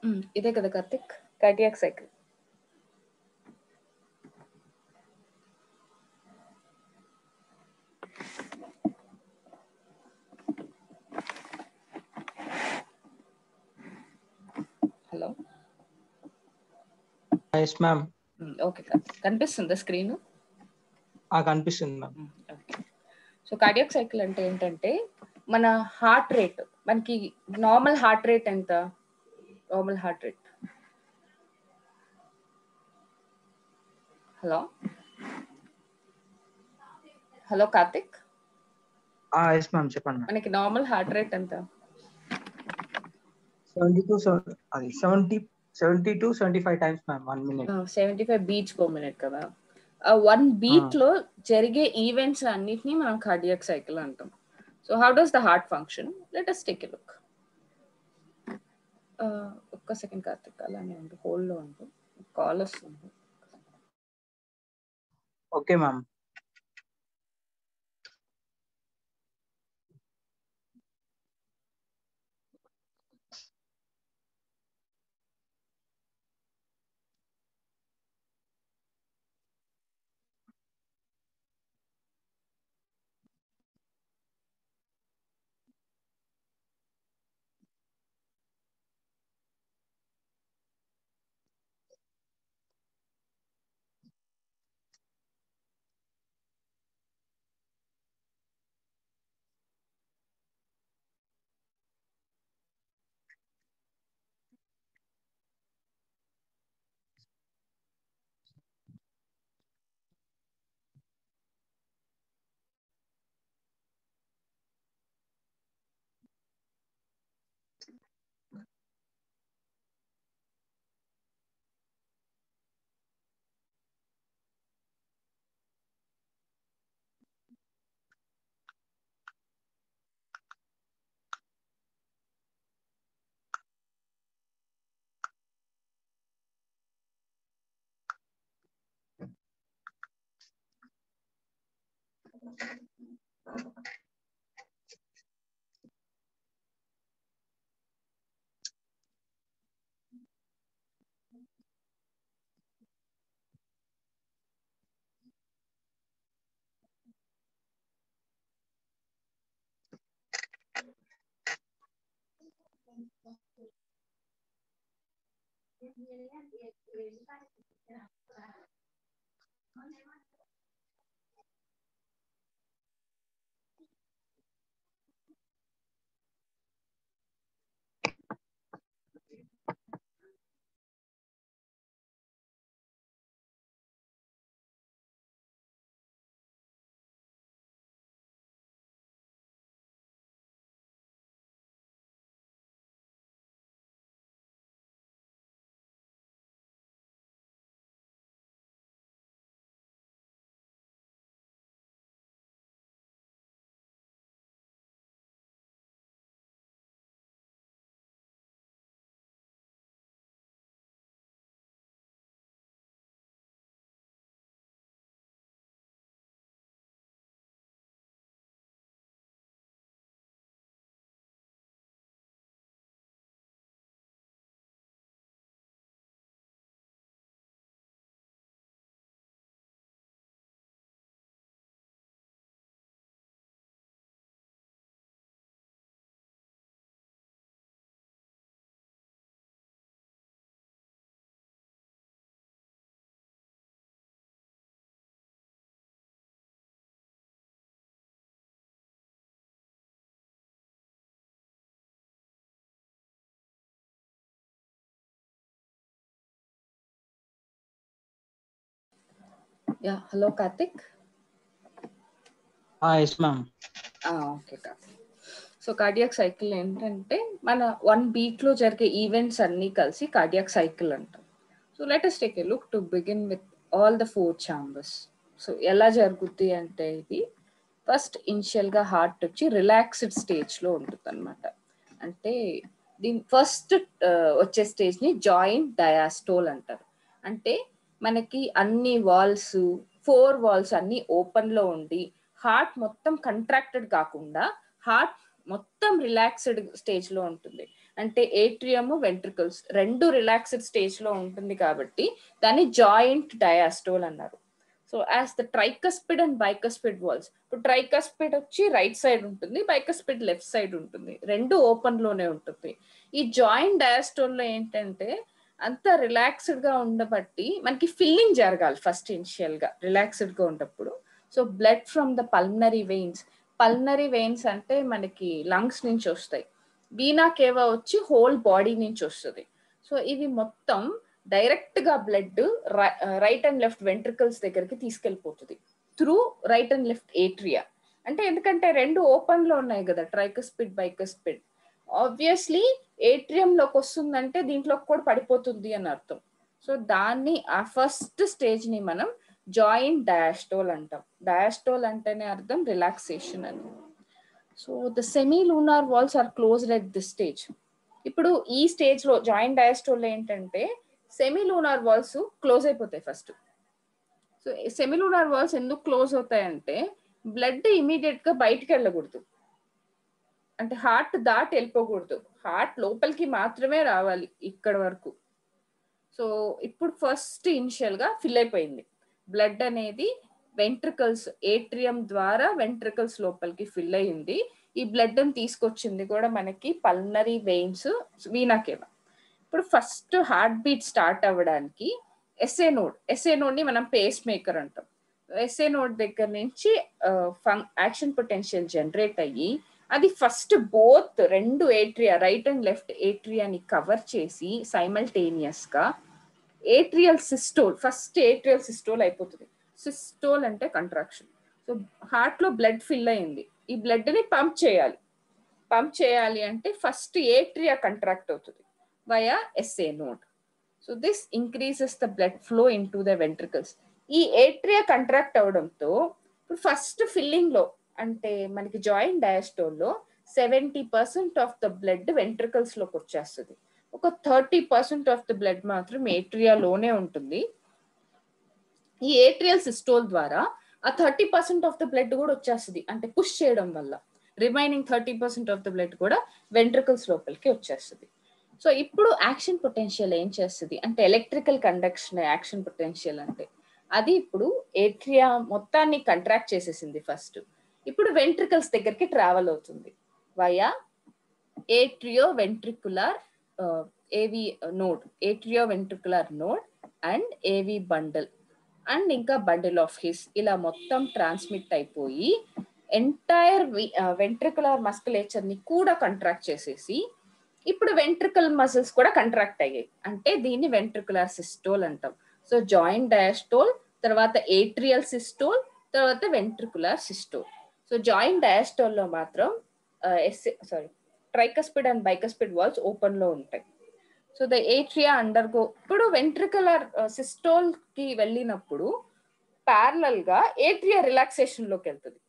మ్మ్. ఇదే కదా Karthik cardiac cycle hello yes ma'am okay Karthik కనిపిస్తుందా స్క్రీన్ కనిపిస్తుంది ma'am okay so cardiac cycle అంటే ఏంటంటే మన హార్ట్ రేట్ మనకి నార్మల్ హార్ట్ రేట్ ఎంత normal heart rate hello hello Karthik yes ma'am చెప్పండి మ్యామ్ మనకి నార్మల్ హార్ట్ రేట్ ఎంత సెవెంటీ టు అది seventy seventy two seventy five times ma'am one minute seventy five beats per minute కదా ఆ one beat లో జరిగే events అన్నిటిని మనం కార్డియాక్ సైకిల్ అంటాం so how does the heart function let us take a look ఒక్క second Karthik అలానే ఉండు హోల్డ్ లో ఉండు కాల్ వస్తుంది okay ma'am yeah hello Karthik yes ma'am okay Karthik so cardiac cycle ఏంటంటే మన వన్ బీట్ లో జరిగే ఈవెంట్స్ అన్ని కలిసి కార్డియాక్ సైకిల్ అంటాం so let us take a look to begin with all the four chambers so ఎలా జరుగుద్ది అంటే ఇది ఫస్ట్ ఇనిషియల్ గా హార్ట్ వచ్చి రిలాక్స్డ్ స్టేజ్ లో ఉంటుంది అనమాట అంటే దీని ఫస్ట్ వచ్చే స్టేజ్ ని జాయింట్ డయాస్టోల్ అంటారు అంటే మనకి అన్ని వాల్స్ ఫోర్ వాల్స్ అన్ని ఓపెన్ లో ఉండి హార్ట్ మొత్తం కంట్రాక్టెడ్ కాకుండా హార్ట్ మొత్తం రిలాక్స్డ్ స్టేజ్ లో ఉంటుంది అంటే ఏట్రియము వెంట్రికల్స్ రెండు రిలాక్స్డ్ స్టేజ్ లో ఉంటుంది కాబట్టి దాన్ని జాయింట్ డయాస్టోల్ అన్నారు so as the tricuspid and bicuspid valves ఇప్పుడు ట్రైకస్పిడ్ వచ్చి రైట్ సైడ్ ఉంటుంది బైకస్పిడ్ లెఫ్ట్ సైడ్ ఉంటుంది రెండు ఓపెన్ లోనే ఉంటుంది ఈ జాయింట్ డయాస్టోల్ లో ఏంటంటే అంత రిలాక్స్డ్ గా ఉండబట్టి మనకి ఫిల్లింగ్ జరగాలి ఫస్ట్ ఇనిషియల్ గా రిలాక్స్డ్ గా ఉన్నప్పుడు so blood from the pulmonary veins pulmonary veins అంటే మనకి లంగ్స్ నుంచి వస్తాయి వీనా కేవా వచ్చి హోల్ బాడీ నుంచి వస్తుంది సో ఇవి మొత్తం డైరెక్ట్ గా blood right and left ventricles దగ్గరికి తీసుకెళ్ళిపోతుంది through right and left atria అంటే ఎందుకంటే రెండు ఓపెన్ లో ఉన్నాయి కదా ట్రైకస్పిడ్ బైకస్పిడ్ ఆబ్వియస్లీ ఏట్రియం లోకి వస్తుందంటే దీంట్లోకి కూడా పడిపోతుంది అని అర్థం సో దాన్ని ఆ ఫస్ట్ స్టేజ్ ని మనం జాయింట్ డయాస్టోల్ అంటాం డయాస్టోల్ అంటేనే అర్థం రిలాక్సేషన్ అని so the semilunar valves are closed at this stage ఇప్పుడు ఈ స్టేజ్ లో జాయింట్ డయాస్టోల్ ఏంటంటే సెమీ లూనార్ వాల్స్ క్లోజ్ అయిపోతాయి first so semilunar valves ఎందుకు క్లోజ్ అవుతాయంటే బ్లడ్ ఇమీడియట్ గా బయటకు వెళ్ళకూడదు అంటే హార్ట్ దాటి వెళ్ళిపోకూడదు హార్ట్ లోపలికి మాత్రమే రావాలి ఇక్కడ వరకు సో ఇప్పుడు ఫస్ట్ ఇనిషియల్ గా ఫిల్ అయిపోయింది బ్లడ్ అనేది వెంట్రికల్స్ ఏట్రియం ద్వారా వెంట్రికల్స్ లోపలికి ఫిల్ అయ్యింది ఈ బ్లడ్ ని తీసుకొచ్చింది కూడా మనకి పల్నరీ వెయిన్స్ వీనాకేవ ఇప్పుడు ఫస్ట్ హార్ట్ బీట్ స్టార్ట్ అవ్వడానికి ఎస్ఏ నోడ్ ఎస్ఏ నోడ్ ని మనం పేస్ మేకర్ అంటాం ఎస్ఏ నోడ్ దగ్గర నుంచి యాక్షన్ పొటెన్షియల్ జనరేట్ అయ్యి అది ఫస్ట్ బోత్ రెండు ఏట్రియా రైట్ అండ్ లెఫ్ట్ ఏట్రియాని కవర్ చేసి సైమల్టేనియస్ గా atrial systole first atrial systole అయిపోతుంది సిస్టోల్ అంటే కంట్రాక్షన్ సో హార్ట్ లో బ్లడ్ ఫిల్ అయింది ఈ బ్లడ్ ని పంప్ చేయాలి పంప్ చేయాలి అంటే ఫస్ట్ ఏట్రియా కంట్రాక్ట్ అవుతుంది via S A node so this increases the blood flow into the ventricles ఈ ఏట్రియా కంట్రాక్ట్ అవడంతో ఇప్పుడు ఫస్ట్ ఫిల్లింగ్ లో అంటే మనకి జాయింట్ డయాస్టోల్లో seventy percent of the blood ventricles లోకి వచ్చేస్తుంది ఒక thirty percent of the blood మాత్రం ఏట్రియాలోనే ఉంటుంది ఈ ఏట్రియల్ సిస్టోల్ ద్వారా ఆ thirty percent of the blood కూడా వచ్చేస్తుంది అంటే పుష్ చేయడం వల్ల remaining thirty percent of the blood కూడా వెంట్రికల్స్ లోపలికి వచ్చేస్తుంది సో ఇప్పుడు యాక్షన్ పొటెన్షియల్ ఏం చేస్తుంది అంటే ఎలక్ట్రికల్ కండక్షన్ యాక్షన్ పొటెన్షియల్ అంటే అది ఇప్పుడు ఏట్రియా మొత్తాన్ని కంట్రాక్ట్ చేసేసింది ఫస్ట్ ఇప్పుడు వెంట్రికల్స్ దగ్గరికి ట్రావెల్ అవుతుంది via atrioventricular A V node atrioventricular node and A V bundle and ఇంకా బండిల్ ఆఫ్ హిస్ ఇలా మొత్తం ట్రాన్స్మిట్ అయిపోయి ఎంటైర్ వెంట్రికులర్ మస్కులేచర్ ని కూడా కంట్రాక్ట్ చేసేసి ఇప్పుడు వెంట్రికల్ మసిల్స్ కూడా కంట్రాక్ట్ అయ్యాయి అంటే దీన్ని వెంట్రికులర్ సిస్టోల్ అంటాం సో జాయింట్ డయాస్టోల్ తర్వాత ఏట్రియల్ సిస్టోల్ తర్వాత ventricular systole so joint diastole లో మాత్రం sorry tricuspid and bicuspid valves open లో ఉంటాయి సో ద ఏట్రియా అండర్గో ఇప్పుడు వెంట్రికులర్ సిస్టోల్ కి వెళ్ళినప్పుడు ప్యారలల్ గా ఏట్రియా రిలాక్సేషన్ లోకి వెళ్తుంది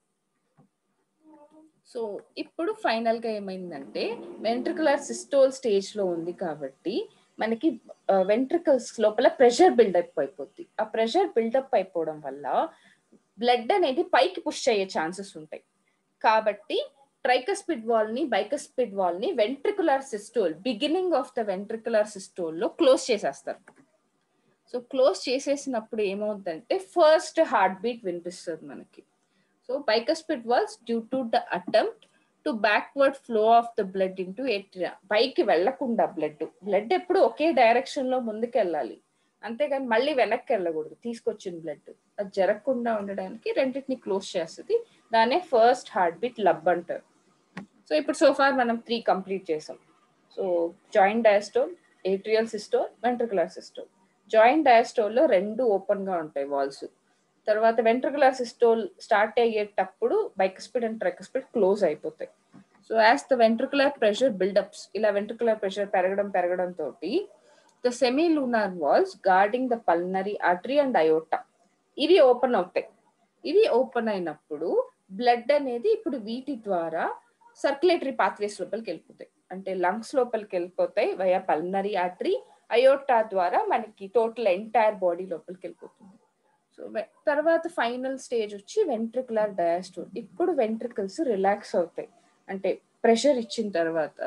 సో ఇప్పుడు ఫైనల్ గా ఏమైందంటే వెంట్రికులర్ సిస్టోల్ స్టేజ్ లో ఉంది కాబట్టి మనకి వెంట్రికల్స్ లోపల ప్రెషర్ బిల్డప్ అయిపోద్ది ఆ ప్రెషర్ బిల్డప్ అయిపోవడం వల్ల బ్లడ్ అనేది పైకి పుష్ అయ్యే ఛాన్సెస్ ఉంటాయి కాబట్టి ట్రైకస్పిడ్ వాల్ ని బైకస్పిడ్ వాల్ ని ventricular systole beginning of the ventricular systole లో క్లోజ్ చేసేస్తారు సో క్లోజ్ చేసేసినప్పుడు ఏమవుతుందంటే ఫస్ట్ హార్ట్ బీట్ వినిపిస్తుంది మనకి so bicuspid valves due to the attempt to backward flow of the blood into atria పైకి వెళ్లకుండా బ్లడ్ బ్లడ్ ఎప్పుడు ఒకే డైరెక్షన్ లో ముందుకు వెళ్ళాలి అంతేగాని మళ్ళీ వెనక్కి వెళ్ళకూడదు తీసుకొచ్చిన బ్లడ్ అది జరగకుండా ఉండడానికి రెండింటిని క్లోజ్ చేస్తుంది దానే ఫస్ట్ హార్ట్ బీట్ లబ్ అంటారు సో ఇప్పుడు సోఫార్ మనం త్రీ కంప్లీట్ చేసాం so joint diastole atrial systole ventricular systole joint డయాస్టోల్లో రెండు ఓపెన్ గా ఉంటాయి వాల్స్ తర్వాత వెంట్రికులర్ సిస్టోల్ స్టార్ట్ అయ్యేటప్పుడు బైకస్పిడ్ అండ్ ట్రైకస్పిడ్ క్లోజ్ అయిపోతాయి so as the ventricular pressure buildups ఇలా వెంట్రికులర్ ప్రెషర్ పెరగడం పెరగడం తోటి the semilunar valves guarding the pulmonary artery and aorta ఇవి ఓపెన్ అవుతాయి ఇవి ఓపెన్ అయినప్పుడు బ్లడ్ అనేది ఇప్పుడు వీటి ద్వారా సర్క్యులేటరీ పాత్వేస్ లోపలికి వెళ్ళిపోతాయి అంటే లంగ్స్ లోపలికి వెళ్ళిపోతాయి వయా పల్నరీ ఆర్టరీ అయోటా ద్వారా మనకి టోటల్ ఎంటైర్ బాడీ లోపలికి వెళ్ళిపోతుంది సో తర్వాత ఫైనల్ స్టేజ్ వచ్చి వెంట్రికులర్ డయాస్టోల్ ఇప్పుడు వెంట్రికల్స్ రిలాక్స్ అవుతాయి అంటే ప్రెషర్ ఇచ్చిన తర్వాత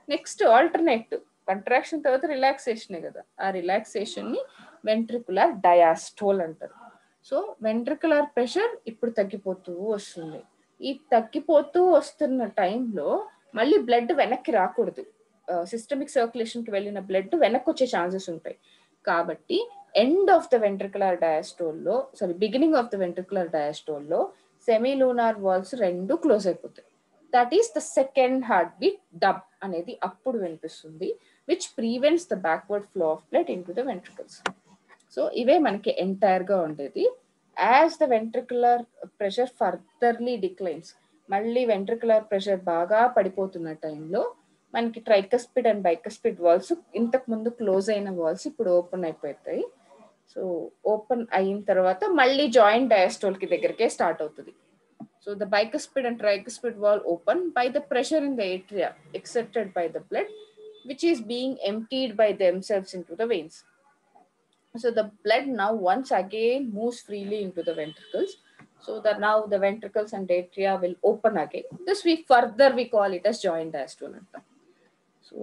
నెక్స్ట్ ఆల్టర్నేట్ కంట్రాక్షన్ తర్వాత రిలాక్సేషనే కదా ఆ రిలాక్సేషన్ ని వెంట్రికులర్ డయాస్టోల్ అంటారు సో వెంట్రికులర్ ప్రెషర్ ఇప్పుడు తగ్గిపోతూ వస్తుంది ఈ తగ్గిపోతూ వస్తున్న టైంలో మళ్ళీ బ్లడ్ వెనక్కి రాకూడదు సిస్టమిక్ సర్క్యులేషన్ కి వెళ్ళిన బ్లడ్ వెనక్కి వచ్చే ఛాన్సెస్ ఉంటాయి కాబట్టి ఎండ్ ఆఫ్ ద వెంట్రికులర్ డయాస్టోల్లో sorry beginning of the ventricular డయాస్టోల్లో సెమీలూనార్ వాల్స్ రెండు క్లోజ్ అయిపోతాయి that is the second heart beat dub అనేది అప్పుడు వినిపిస్తుంది which prevents the backward flow of blood into the ventricles so ఇవే మనకి entire గా ఉండేది as the ventricular pressure furtherly declines మళ్ళీ వెంట్రికులర్ ప్రెషర్ బాగా పడిపోతున్న టైంలో మనకి ట్రైకస్పిడ్ అండ్ బైకస్పిడ్ వాల్స్ ఇంతకు ముందు క్లోజ్ అయిన వాల్స్ ఇప్పుడు ఓపెన్ అయిపోతాయి సో ఓపెన్ అయిన తర్వాత మళ్ళీ జాయింట్ డయాస్టోల్ కి దగ్గరికే స్టార్ట్ అవుతుంది so the bicuspid and tricuspid valve open by the pressure in the atria accepted by the blood which is being emptied by themselves into the veins so the blood now once again moves freely into the ventricles so that now the ventricles and atria will open again this we further we call it as joint diastole so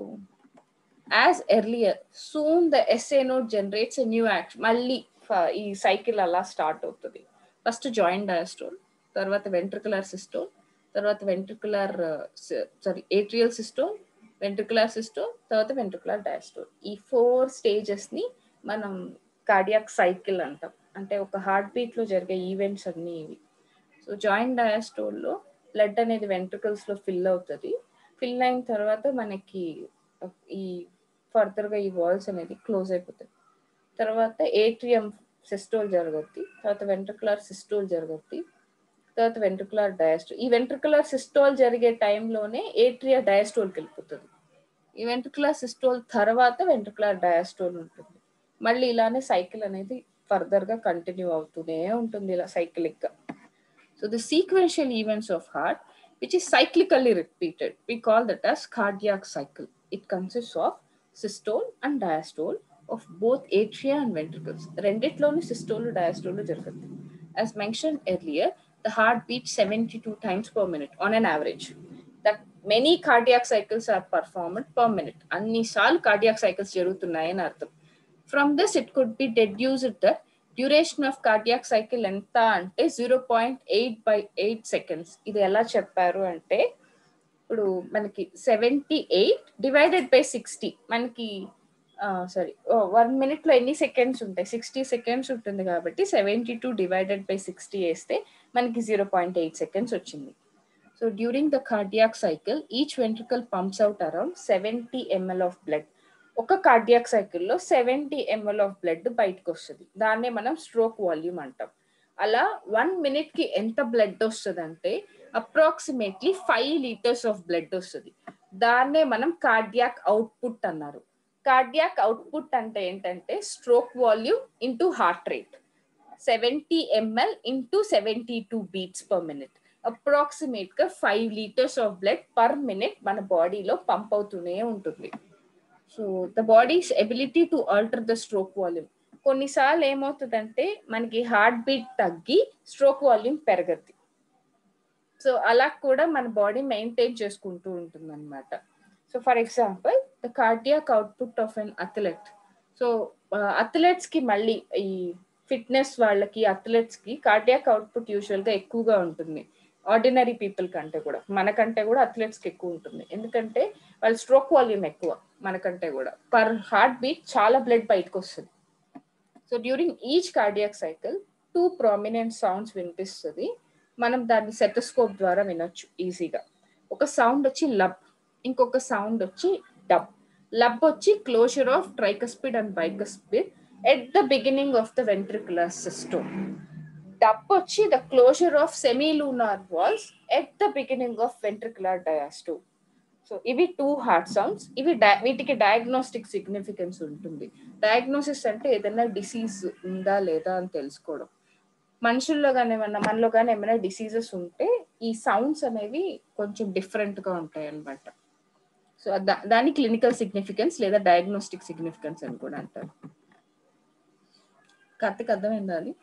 as earlier soon the sa node generates a new action మళ్ళీ ఈ cycle అలా start అవుతుంది first joint diastole తర్వాత ventricular systole తర్వాత ventricular sorry atrial systole ventricular systole తర్వాత ventricular diastole ఈ four stages ని మనం కార్డియాక్ సైకిల్ అంటాం అంటే ఒక హార్ట్ బీట్ లో జరిగే ఈవెంట్స్ అన్ని ఇవి సో జాయింట్ డయాస్టోల్లో బ్లడ్ అనేది వెంట్రికల్స్ లో ఫిల్ అవుతుంది ఫిల్ అయిన తర్వాత మనకి ఈ ఫర్దర్ గా ఈ వాల్స్ అనేది క్లోజ్ అయిపోతాయి తర్వాత ఏట్రియం సిస్టోల్ జరుగుద్ది తర్వాత వెంట్రికులర్ సిస్టోల్ జరుగుద్ది తర్వాత వెంట్రికులర్ డయాస్టోల్ ఈ వెంట్రికులర్ సిస్టోల్ జరిగే టైంలోనే ఏట్రియా డయాస్టోల్కి వెళ్ళిపోతుంది ఈ వెంట్రికులర్ సిస్టోల్ తర్వాత వెంట్రికులర్ డయాస్టోల్ ఉంటుంది మళ్ళీ ఇలానే సైకిల్ అనేది ఫర్దర్ గా కంటిన్యూ అవుతూనే ఉంటుంది ఇలా సైక్లిక్ గా so the sequential events of heart which is cyclically repeated we call that as cardiac cycle it consist of systole and diastole of both atria and ventricles రెండిట్లోని systole diastole జరుగుతుంది as mentioned earlier the heart beats 72 times per minute on an average that many cardiac cycles are performed per minute అన్నిసార్లు cardiac cycles జరుగుతున్నాయని అర్థం from this it could be deduced that duration of cardiac cycle ఎంత అంటే zero point eight by eight seconds ఇది ఎలా చెప్పారు అంటే ఇప్పుడు మనకి seventy eight divided by sixty మనకి సారీ వన్ మినిట్ లో ఎన్ని సెకండ్స్ ఉంటాయి సిక్స్టీ సెకండ్స్ ఉంటుంది కాబట్టి seventy two divided by sixty వేస్తే మనకి జీరో పాయింట్ ఎయిట్ సెకండ్స్ వచ్చింది so during the cardiac cycle each ventricle pumps out around seventy ml of blood ఒక కార్డియాక్ సైకిల్లో సెవెంటీ ఎంఎల్ ఆఫ్ బ్లడ్ బయటకు వస్తుంది దాన్నే మనం స్ట్రోక్ వాల్యూమ్ అంటాం అలా వన్ మినిట్ కి ఎంత బ్లడ్ వస్తుంది అంటే approximately five litres of blood వస్తుంది దాన్నే మనం కార్డియాక్ అవుట్పుట్ అన్నారు కార్డియాక్ అవుట్పుట్ అంటే ఏంటంటే stroke volume into heart rate seventy ml into seventy two beats per minute approximate గా five litres of blood per minute మన బాడీలో పంప్ అవుతూనే ఉంటుంది so the body's ability to alter the stroke volume కొన్నిసార్లు ఏమవుతుందంటే మనకి హార్ట్ బీట్ తగ్గి stroke volume పెరగద్ది సో అలా కూడా మన బాడీ మెయింటైన్ చేసుకుంటూ ఉంటుంది అనమాట so for example the cardiac output of an athlete so athletes కి మళ్ళీ ఈ ఫిట్నెస్ వాళ్ళకి అథ్లెట్స్ కి కార్డియాక్ అవుట్పుట్ యూజువల్ గా ఎక్కువగా ఉంటుంది ఆర్డినరీ పీపుల్ కంటే కూడా మనకంటే కూడా అథ్లెట్స్ కి ఎక్కువ ఉంటుంది ఎందుకంటే వాళ్ళ స్ట్రోక్ వాల్యూమ్ ఎక్కువ మనకంటే కూడా పర్ హార్ట్ బీట్ చాలా బ్లడ్ బయటకు వస్తుంది so during each cardiac cycle two prominent sounds వినిపిస్తుంది మనం దాన్ని సెటోస్కోప్ ద్వారా వినొచ్చు ఈజీగా ఒక సౌండ్ వచ్చి లబ్ ఇంకొక సౌండ్ వచ్చి డబ్ లబ్ వచ్చి closure of tricuspid and bicuspid at the beginning of the ventricular system dub వచ్చి the closure of semilunar valves at the beginning of ventricular diastole so ఇవి టూ హార్ట్ సౌండ్స్ ఇవి వీటికి diagnostic significance ఉంటుంది diagnosis అంటే ఏదైనా disease ఉందా లేదా అని తెలుసుకోవడం మనుషుల్లో కానీ ఏమన్నా మనలో కానీ ఏమైనా డిసీజెస్ ఉంటే ఈ సౌండ్స్ అనేవి కొంచెం డిఫరెంట్ గా ఉంటాయి అనమాట సో దాని క్లినికల్ సిగ్నిఫికెన్స్ లేదా డయాగ్నోస్టిక్ సిగ్నిఫికెన్స్ అని కూడా అంటారు కార్తిక్ అర్థమైందా అది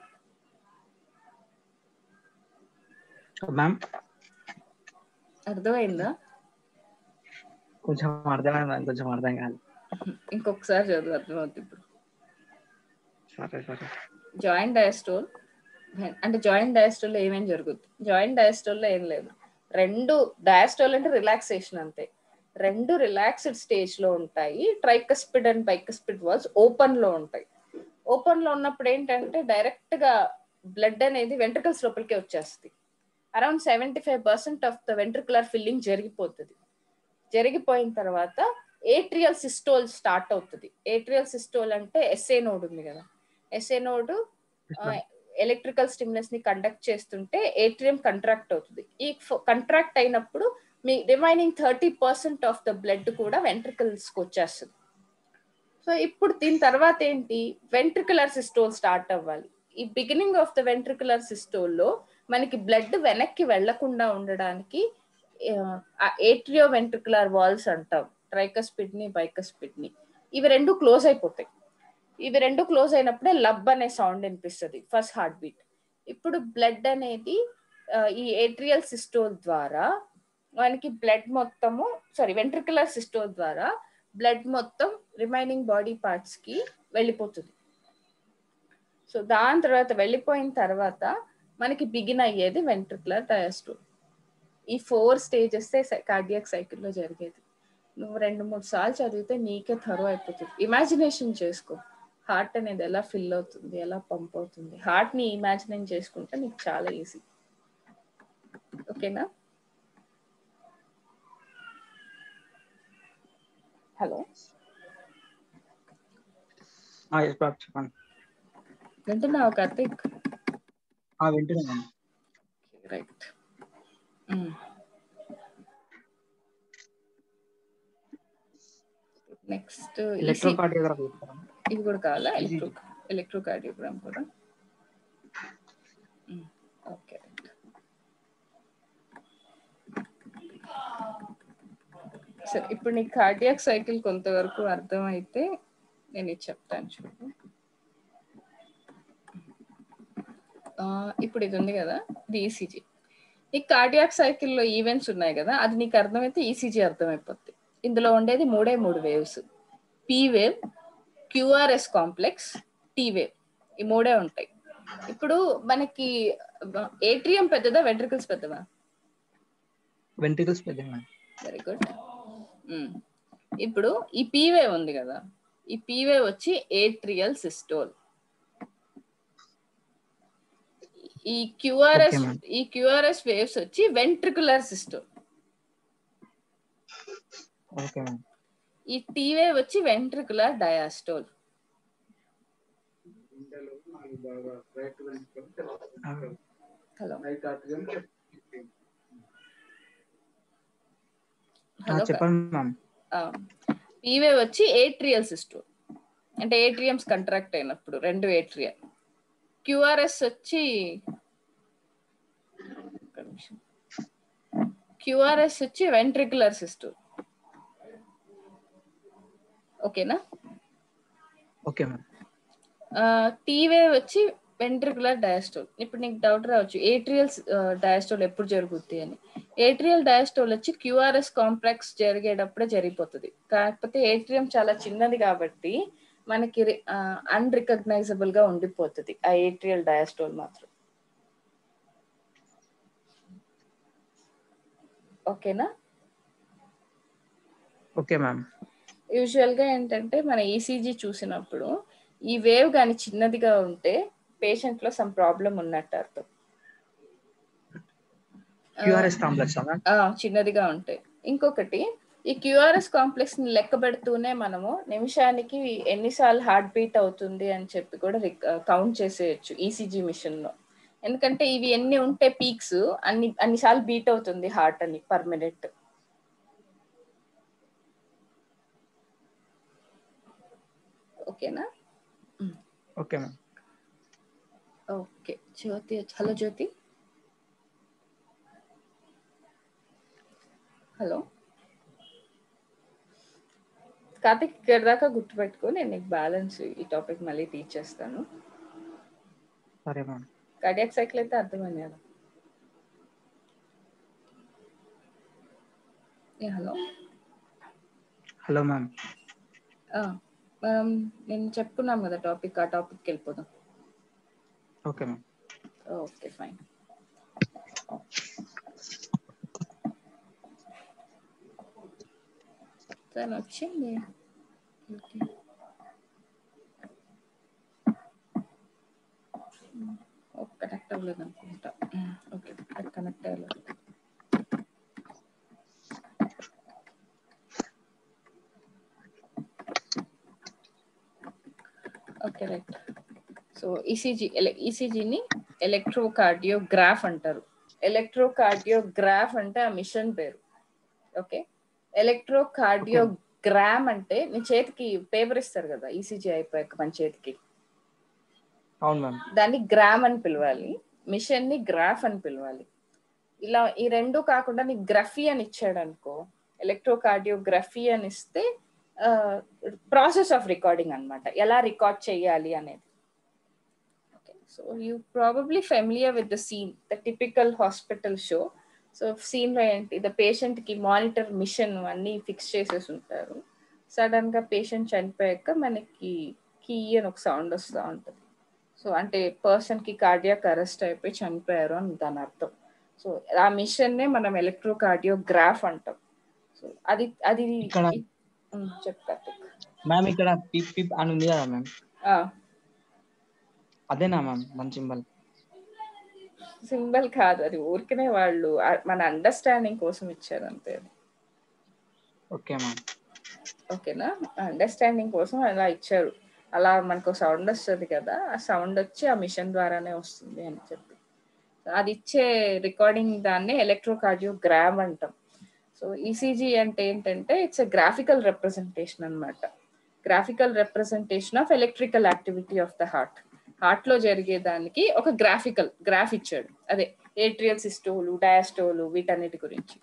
మ్యామ్ అర్థమైందా కొంచెం అర్థమైంది మ్యామ్ కొంచెం అర్థం కాదు ఇంకొకసారి చదువు అర్థమవుతుంది ఇప్పుడు సరే సరే జాయింట్ డయాస్టోల్ అంటే జాయింట్ డయాస్టోల్ లో ఏమేం జరుగుతుంది జాయింట్ డయాస్టోల్ లో ఏం లేదు రెండు డయాస్టోల్ అంటే రిలాక్సేషన్ అంతే రెండు రిలాక్స్డ్ స్టేజ్ లో ఉంటాయి tricuspid and bicuspid valves open లో ఉంటాయి ఓపెన్ లో ఉన్నప్పుడు ఏంటంటే డైరెక్ట్ గా బ్లడ్ అనేది వెంట్రికల్స్ లోపలికి వచ్చేస్తుంది around seventy five percent of the ventricular filling జరిగిపోతుంది జరిగిపోయిన తర్వాత ఏట్రియల్ సిస్టోల్ స్టార్ట్ అవుతుంది ఏట్రియల్ సిస్టోల్ అంటే ఎస్ఏ నోడ్ ఉంది కదా ఎస్ఏ నోడ్ ఎలక్ట్రికల్ స్టిమ్యులస్ ని కండక్ట్ చేస్తుంటే ఏట్రియం కంట్రాక్ట్ అవుతుంది ఈ కంట్రాక్ట్ అయినప్పుడు మీ remaining thirty percent of the blood కూడా వెంట్రికల్స్ కి వచ్చేస్తుంది సో ఇప్పుడు దీని తర్వాత ఏంటి వెంట్రికులర్ సిస్టోల్ స్టార్ట్ అవ్వాలి ఈ బిగినింగ్ ఆఫ్ ద వెంట్రికులర్ సిస్టోల్లో మనకి బ్లడ్ వెనక్కి వెళ్లకుండా ఉండడానికి ఏట్రియో వెంట్రికులర్ వాల్స్ అంటాం ట్రైకస్పిడ్ ని బైకస్పిడ్ ని ఇవి రెండు క్లోజ్ అయిపోతాయి ఇవి రెండు క్లోజ్ అయినప్పుడే లబ్ అనే సౌండ్ వినిపిస్తుంది ఫస్ట్ హార్ట్ బీట్ ఇప్పుడు బ్లడ్ అనేది ఈ ఏట్రియల్ సిస్టోల్ ద్వారా మనకి బ్లడ్ మొత్తము సారీ వెంట్రికులర్ సిస్టోల్ ద్వారా బ్లడ్ మొత్తం రిమైనింగ్ బాడీ పార్ట్స్ కి వెళ్ళిపోతుంది సో దాని తర్వాత వెళ్ళిపోయిన తర్వాత మనకి బిగిన్ అయ్యేది వెంట్రికులర్ డయాస్టోల్ ఈ ఫోర్ స్టేజెస్ కార్డియాక్ సైకిల్లో జరిగేది నువ్వు రెండు మూడు సార్లు చదివితే నీకే థరో అయిపోతుంది ఇమాజినేషన్ చేసుకో హార్ట్ అనేది ఎలా ఫిల్ అవుతుంది ఎలా పంప్ అవుతుంది హార్ట్ ని ఇమాజినేట్ చేసుకుంటే నీకు చాలా ఈజీ ఓకేనా హలో చెప్పండి వింటున్నావు కార్తిక్ వింటున్నాను రైట్ నెక్స్ట్ ఎలక్ట్రోకార్డియోగ్రఫీ ఇది కూడా కావాలా ఎలక్ట్రో ఎలక్ట్రోకార్డియోగ్రామ్ కూడా ఓకే సరే ఇప్పుడు నీ కార్డియాక్ సైకిల్ కొంతవరకు అర్థమైతే నేను ఇది చెప్తాను చూడు ఇప్పుడు ఇది ఉంది కదా ఇది ఈసీజీ ఈ కార్డియాక్ సైకిల్లో ఈవెంట్స్ ఉన్నాయి కదా అది నీకు అర్థమైతే ఈసీజీ అర్థమైపోద్ది ఇందులో ఉండేది మూడే మూడు waves P wave QRS complex T wave ఈ మూడే ఉంటాయి ఇప్పుడు మనకి ఏట్రియం పెద్దదా వెంట్రికల్స్ పెద్దవా వెంట్రికల్స్ పెద్ద వెరీ గుడ్ ఇప్పుడు ఈ పీవే ఉంది కదా ఈ పీవే వచ్చి ఏట్రియల్ సిస్టోల్ ఈ క్యూఆర్ఎస్ Okay, ma'am. ఈ క్యూఆర్ఎస్ వేవ్స్ వచ్చి వెంట్రికులర్ సిస్టోల్ ఓకే మ్యామ్ ఈ టీవే వచ్చి వెంట్రికులర్ డయాస్టోల్ హలో హలో చెప్పండి మ్యామ్ పీవే వచ్చి ఏట్రియల్ సిస్టోల్ అంటే ఏట్రియమ్స్ కంట్రాక్ట్ అయినప్పుడు రెండు ఏట్రియల్ క్యూఆర్ఎస్ వచ్చి ఒక్క నిమిషం క్యూఆర్ఎస్ వచ్చి వెంట్రికులర్ సిస్టోల్ ఓకేనా ఓకే మ్యామ్ టీవే వచ్చి వెంట్రికులర్ డయాస్టోల్ ఇప్పుడు నీకు డౌట్ రావచ్చు ఏట్రియల్ డయాస్టోల్ ఎప్పుడు జరుగుద్ది అని ఏట్రియల్ డయాస్టోల్ వచ్చి క్యూఆర్ఎస్ కాంప్లెక్స్ జరిగేటప్పుడే జరిగిపోతుంది కాకపోతే ఏట్రియం చాలా చిన్నది కాబట్టి మనకి అన్రికగ్నైజబుల్ గా ఉండిపోతుంది ఆ ఏట్రియల్ డయాస్టోల్ మాత్రం ఓకేనా ఓకే మ్యామ్ యూజువల్ గా ఏంటంటే మన ఈసీజీ చూసినప్పుడు ఈ వేవ్ కానీ చిన్నదిగా ఉంటే పేషెంట్ లో సమ్ ప్రాబ్లం ఉన్నట్టు అర్థం క్యూఆర్ఎస్ కాంప్లెక్స్ మ్యామ్ ఆ, చిన్నదిగా ఉంటాయి ఇంకొకటి ఈ క్యూఆర్ఎస్ కాంప్లెక్స్ ని లెక్క పెడుతూనే మనము నిమిషానికి ఎన్నిసార్లు హార్ట్ బీట్ అవుతుంది అని చెప్పి కూడా కౌంట్ చేసేయచ్చు ఈసీజీ మిషన్ లో ఎందుకంటే ఇవి ఎన్ని ఉంటే పీక్స్ అన్ని అన్నిసార్లు బీట్ అవుతుంది హార్ట్ అని పర్ మినిట్ ఓకేనా okay ma'am okay Jyoti hello Jyoti hello Karthik ఇక్కడ దాకా గుర్తుపెట్టుకో నేను నీకు బ్యాలెన్స్ ఈ టాపిక్ మళ్ళీ టీచ్ చేస్తాను సరే మ్యామ్ కార్డియాక్ సైకిల్ అయితే అర్థమైంది కదా ఏ హలో హలో మ్యామ్ మనం నేను చెప్పుకున్నాం కదా టాపిక్ ఆ టాపిక్కి వెళ్ళిపోదాం ఓకే మ్యామ్ ఓకే ఫైన్ తను వచ్చింది ఓకే కనెక్ట్ అవ్వలేదు అనుకుంటా ఓకే అది కనెక్ట్ అవ్వలేదు ఓకే రైట్ సో ఈసీజీ ఈసీజీని ఎలక్ట్రోకార్డియోగ్రాఫ్ అంటారు ఎలక్ట్రోకార్డియోగ్రాఫ్ అంటే ఆ మిషన్ పేరు ఓకే ఎలక్ట్రోకార్డియోగ్రామ్ అంటే నీ చేతికి పేపర్ ఇస్తారు కదా ఈసీజీ అయిపోయాక మన చేతికి అవును మ్యామ్ దాన్ని గ్రామ్ అని పిలవాలి మిషన్ ని గ్రాఫ్ అని పిలవాలి ఇలా ఈ రెండు కాకుండా నీకు గ్రఫీ అని ఇచ్చాడు అనుకో ఎలక్ట్రోకార్డియోగ్రఫీ అని ఇస్తే ప్రాసెస్ ఆఫ్ రికార్డింగ్ అన్నమాట ఎలా రికార్డ్ చేయాలి అనేది so you probably familiar with the scene the typical hospital show so scene లో ఏంటి ద పేషెంట్ కి మానిటర్ మిషన్ అన్ని ఫిక్స్ చేసేసి ఉంటారు సడన్ గా పేషెంట్ చనిపోయాక మనకి కీ అని ఒక సౌండ్ వస్తూ ఉంటుంది సో అంటే పర్సన్ కి కార్డియాక్ అరెస్ట్ అయిపోయి చనిపోయారు అని దాని అర్థం సో ఆ మిషన్ నే మనం ఎలక్ట్రోకార్డియోగ్రాఫ్ అంటాం సో అది అది ఇక్కడ చెప్తా మ్యామ్ ఇక్కడ పిప్ పిప్ అని ఉంది కదా మ్యామ్ అదేనా మ్యామ్ మన సింబల్ సింబల్ కాదు అది ఊరికనే వాళ్ళు ఆ- మన అండర్స్టాండింగ్ కోసం ఇచ్చారు అంతే ఓకే మ్యామ్ ఓకేనా అండర్స్టాండింగ్ కోసం అలా ఇచ్చారు అలా మనకు సౌండ్ వస్తుంది కదా ఆ సౌండ్ వచ్చి ఆ మిషన్ ద్వారానే వస్తుంది అని చెప్పి అది ఇచ్చే రికార్డింగ్ దాన్ని ఎలక్ట్రోకార్డియోగ్రామ్ అంటాం సో ఈసీజీ అంటే ఏంటంటే ఇట్స్ ఎ గ్రాఫికల్ రిప్రజెంటేషన్ అన్నమాట graphical representation of electrical activity of the heart heart లో జరిగే దానికి ఒక గ్రాఫికల్ గ్రాఫ్ ఇచ్చాడు అదే ఏట్రియల్ సిస్టోలు డయాస్టోలు వీటన్నిటి గురించి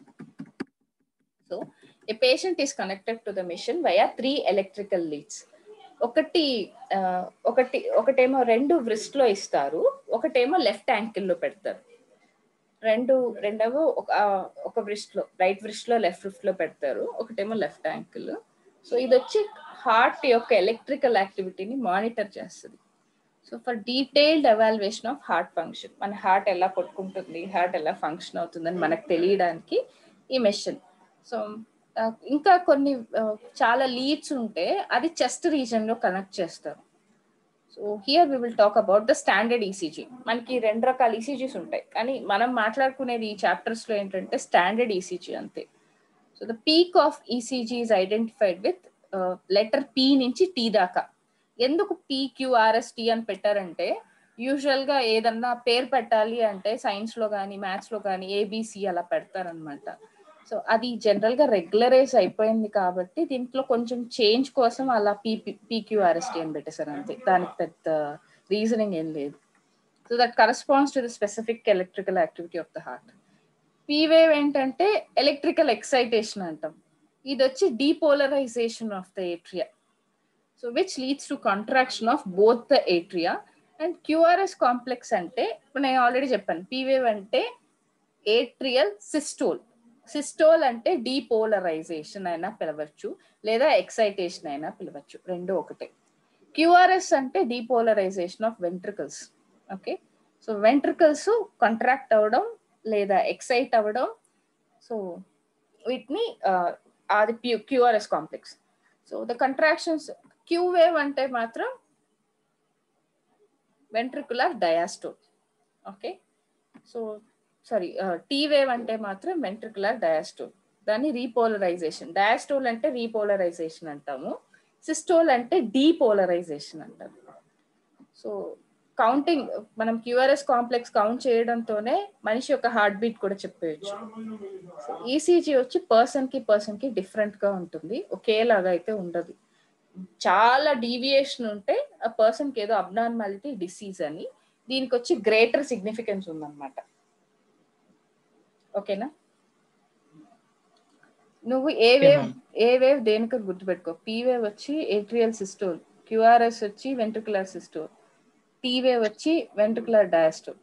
so a patient is connected to the machine via three electrical leads ఒకటి ఆ, ఒకటి ఒకటేమో రెండు wrist లో ఇస్తారు ఒకటేమో లెఫ్ట్ లో పెడతారు రెండు రెండవ ఒక ఆ, ఒక wrist లో రైట్ లో లెఫ్ట్ wrist లో పెడతారు ఒకటేమో లెఫ్ట్ యాంకిల్ సో ఇది వచ్చి హార్ట్ యొక్క ఎలక్ట్రికల్ యాక్టివిటీని మానిటర్ చేస్తుంది so for detailed evaluation of heart function మన హార్ట్ ఎలా కొట్టుకుంటుంది హార్ట్ ఎలా ఫంక్షన్ అవుతుందని మనకు తెలియడానికి ఈ మెషిన్ సో ఆ, ఇంకా కొన్ని ఆ, చాలా లీడ్స్ ఉంటే అది చెస్ట్ రీజన్ లో కనెక్ట్ చేస్తారు so here we will talk about the standard ECG మనకి రెండు రకాల ఈసీజీస్ ఉంటాయి కానీ మనం మాట్లాడుకునేది ఈ చాప్టర్స్ లో ఏంటంటే స్టాండర్డ్ ఈసీజీ అంతే so the peak of ECG is identified with letter P నుంచి టీ దాకా ఎందుకు పీక్యూఆర్ఎస్ టీ అని పెట్టారంటే యూజువల్ గా ఏదన్నా పేరు పెట్టాలి అంటే సైన్స్ లో కానీ మ్యాథ్స్ లో కానీ ఏబిసి అలా పెడతారనమాట సో అది జనరల్ గా రెగ్యులరైజ్ అయిపోయింది కాబట్టి దీంట్లో కొంచెం చేంజ్ కోసం అలా పీ పీక్యూఆర్ఎస్టీ అని పెట్టేశారు అంతే దానికి పెద్ద రీజనింగ్ ఏం లేదు so that corresponds to the specific electrical activity of the heart P wave ఏంటంటే ఎలక్ట్రికల్ ఎక్సైటేషన్ అంటాం ఇది వచ్చి depolarisation of the atria so which leads to contraction of both the atria and QRS complex అంటే ఇప్పుడు నేను already చెప్పాను P wave అంటే atrial systole systole అంటే డీపోలరైజేషన్ అయినా పిలవచ్చు లేదా ఎక్సైటేషన్ అయినా పిలవచ్చు రెండు ఒకటే క్యూఆర్ఎస్ అంటే depolarisation of ventricles okay so ventricles contract అవ్వడం లేదా ఎక్సైట్ అవ్వడం సో వీటిని ఆ, అది QRS complex so the contractions Q wave అంటే మాత్రం ventricular diastole okay so sorry T wave అంటే మాత్రం వెంట్రికులర్ డయాస్టోల్ దాన్ని రీపోలరైజేషన్ డయాస్టోల్ అంటే రీపోలరైజేషన్ అంటాము సిస్టోల్ అంటే డీపోలరైజేషన్ అంటాము సో కౌంటింగ్ మనం క్యూఆర్ఎస్ కాంప్లెక్స్ కౌంట్ చేయడంతోనే మనిషి యొక్క హార్ట్ బీట్ కూడా చెప్పేయచ్చు ఈసీజీ వచ్చి పర్సన్ కి పర్సన్ కి డిఫరెంట్ గా ఉంటుంది ఒకేలాగా అయితే ఉండదు చాలా డీవియేషన్ ఉంటే ఆ పర్సన్ కి ఏదో అబ్నార్మాలిటీ డిసీజ్ అని దీనికి వచ్చి గ్రేటర్ సిగ్నిఫికెన్స్ ఉందన్నమాట ఓకేనా నువ్వు ఏ Okay, వేవ్ ma'am. ఏ వేవ్ దేనికి గుర్తుపెట్టుకో పీ వేవ్ వచ్చి ఏట్రియల్ సిస్టోల్ క్యూఆర్ఎస్ వచ్చి వెంట్రికులర్ సిస్టోల్ టీ వేవ్ వచ్చి వెంట్రికులర్ డయాస్టోల్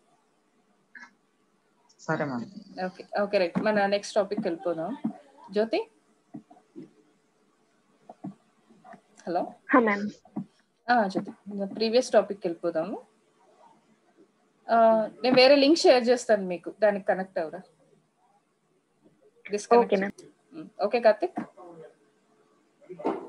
సరే మ్యామ్ ఓకే ఓకే రైట్ మన నెక్స్ట్ టాపిక్ వెళ్ళిపోదాం జ్యోతి హలో హా మ్యామ్ చెప్పు ప్రీవియస్ టాపిక్ వెళ్ళిపోదాము ఆ, నేను వేరే లింక్ షేర్ చేస్తాను మీకు దానికి కనెక్ట్ అవరా ఓకే మ్యామ్ ఓకే కార్తిక్